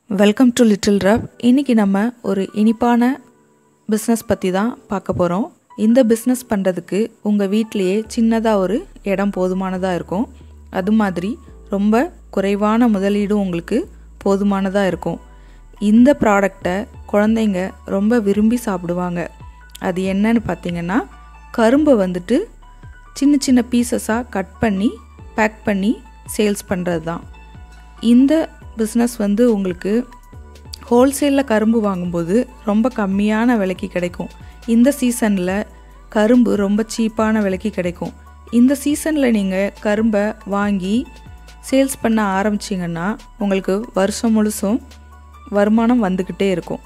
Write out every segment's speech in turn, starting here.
welcome to little ரப் இன்றைக்கி நம்ம ஒரு இனிப்பான பிஸ்னஸ் பற்றி தான் பார்க்க போகிறோம் இந்த பிஸ்னஸ் பண்ணுறதுக்கு உங்கள் வீட்டிலையே சின்னதாக ஒரு இடம் போதுமானதாக இருக்கும் அது மாதிரி ரொம்ப குறைவான முதலீடும் உங்களுக்கு போதுமானதாக இருக்கும் இந்த ப்ராடக்டை குழந்தைங்க ரொம்ப விரும்பி சாப்பிடுவாங்க அது என்னன்னு பார்த்தீங்கன்னா கரும்பை வந்துட்டு சின்ன சின்ன பீசஸாக கட் பண்ணி பேக் பண்ணி சேல்ஸ் பண்ணுறது தான் இந்த பிஸ்னஸ் வந்து உங்களுக்கு ஹோல்சேலில் கரும்பு வாங்கும்போது ரொம்ப கம்மியான விலைக்கு கிடைக்கும் இந்த சீசனில் கரும்பு ரொம்ப சீப்பான விலைக்கு கிடைக்கும் இந்த சீசனில் நீங்கள் கரும்பை வாங்கி சேல்ஸ் பண்ண ஆரம்பிச்சிங்கன்னா உங்களுக்கு வருஷம் முழுசும் வருமானம் வந்துக்கிட்டே இருக்கும்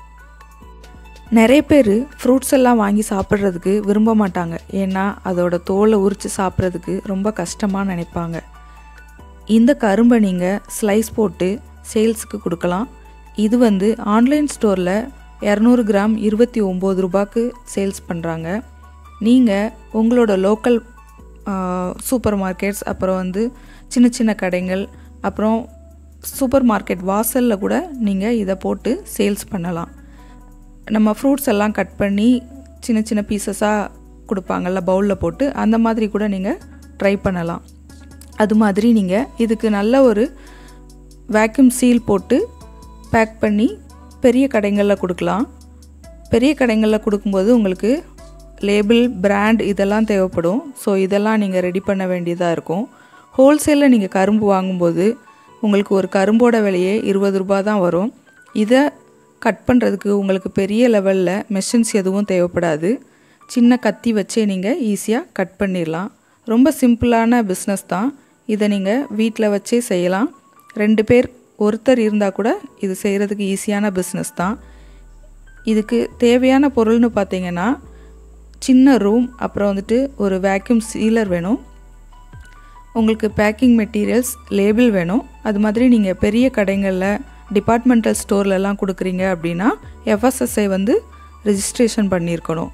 நிறைய பேர் ஃப்ரூட்ஸ் எல்லாம் வாங்கி சாப்பிட்றதுக்கு விரும்ப மாட்டாங்க ஏன்னா அதோட தோலை உரித்து சாப்பிட்றதுக்கு ரொம்ப கஷ்டமாக நினைப்பாங்க இந்த கரும்பை நீங்கள் ஸ்லைஸ் போட்டு சேல்ஸுக்கு கொடுக்கலாம் இது வந்து ஆன்லைன் ஸ்டோரில் இரநூறு கிராம் இருபத்தி ஒம்பது ரூபாய்க்கு சேல்ஸ் பண்ணுறாங்க நீங்கள் உங்களோட லோக்கல் சூப்பர் மார்க்கெட்ஸ் அப்புறம் வந்து சின்ன சின்ன கடைகள் அப்புறம் சூப்பர் மார்க்கெட் வாசலில் கூட நீங்கள் இதை போட்டு சேல்ஸ் பண்ணலாம் நம்ம ஃப்ரூட்ஸ் எல்லாம் கட் பண்ணி சின்ன சின்ன பீசஸாக கொடுப்பாங்கல்ல பவுலில் போட்டு அந்த மாதிரி கூட நீங்கள் ட்ரை பண்ணலாம் அது மாதிரி நீங்கள் இதுக்கு நல்ல ஒரு வேக்யூம் சீல் போட்டு பேக் பண்ணி பெரிய கடைகளில் கொடுக்கலாம் பெரிய கடைகளில் கொடுக்கும்போது உங்களுக்கு லேபிள் பிராண்ட் இதெல்லாம் தேவைப்படும் ஸோ இதெல்லாம் நீங்கள் ரெடி பண்ண வேண்டியதாக இருக்கும் ஹோல்சேலில் நீங்கள் கரும்பு வாங்கும்போது உங்களுக்கு ஒரு கரும்போட விலையே இருபது ரூபா தான் வரும் இதை கட் பண்ணுறதுக்கு உங்களுக்கு பெரிய லெவலில் மெஷின்ஸ் எதுவும் தேவைப்படாது சின்ன கத்தி வச்சே நீங்கள் ஈஸியாக கட் பண்ணிடலாம் ரொம்ப சிம்பிளான பிஸ்னஸ் தான் இதை நீங்கள் வீட்டில் வச்சே செய்யலாம் ரெண்டு பேர் ஒருத்தர் இருந்தால் கூட இது செய்கிறதுக்கு ஈஸியான பிஸ்னஸ் தான் இதுக்கு தேவையான பொருள்னு பார்த்தீங்கன்னா சின்ன ரூம் அப்புறம் வந்துட்டு ஒரு வேக்யூம் சீலர் வேணும் உங்களுக்கு பேக்கிங் மெட்டீரியல்ஸ் லேபிள் வேணும் அது மாதிரி நீங்கள் பெரிய கடைகளில் டிபார்ட்மெண்டல் ஸ்டோர்லலாம் கொடுக்குறீங்க அப்படின்னா எஃப்எஸ்எஸ்ஐ வந்து ரிஜிஸ்ட்ரேஷன் பண்ணியிருக்கணும்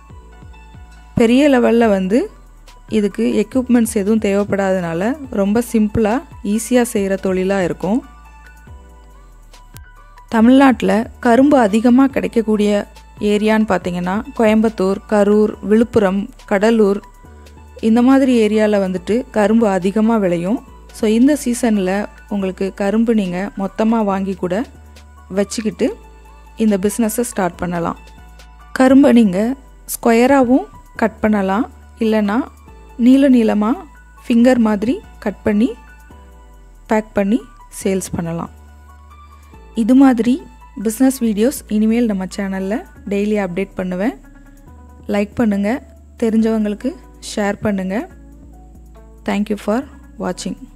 பெரிய லெவலில் வந்து இதுக்கு எக்யூப்மெண்ட்ஸ் எதுவும் தேவைப்படாதனால ரொம்ப சிம்பிளாக ஈஸியாக செய்கிற தொழிலாக இருக்கும் தமிழ்நாட்டில் கரும்பு அதிகமாக கிடைக்கக்கூடிய ஏரியான்னு பார்த்தீங்கன்னா கோயம்புத்தூர் கரூர் விழுப்புரம் கடலூர் இந்த மாதிரி ஏரியாவில் வந்துட்டு கரும்பு அதிகமாக விளையும் ஸோ இந்த சீசனில் உங்களுக்கு கரும்பு நீங்கள் மொத்தமாக வாங்கி கூட வச்சுக்கிட்டு இந்த பிஸ்னஸை ஸ்டார்ட் பண்ணலாம் கரும்பை நீங்கள் ஸ்கொயராகவும் கட் பண்ணலாம் இல்லைன்னா நீள நீளமாக ஃபிங்கர் மாதிரி கட் பண்ணி பேக் பண்ணி சேல்ஸ் பண்ணலாம் இது மாதிரி பிஸ்னஸ் வீடியோஸ் இனிமேல் நம்ம சேனலில் டெய்லி அப்டேட் பண்ணுவேன் லைக் பண்ணுங்கள் தெரிஞ்சவங்களுக்கு ஷேர் பண்ணுங்கள் தேங்க்யூ ஃபார் வாட்சிங்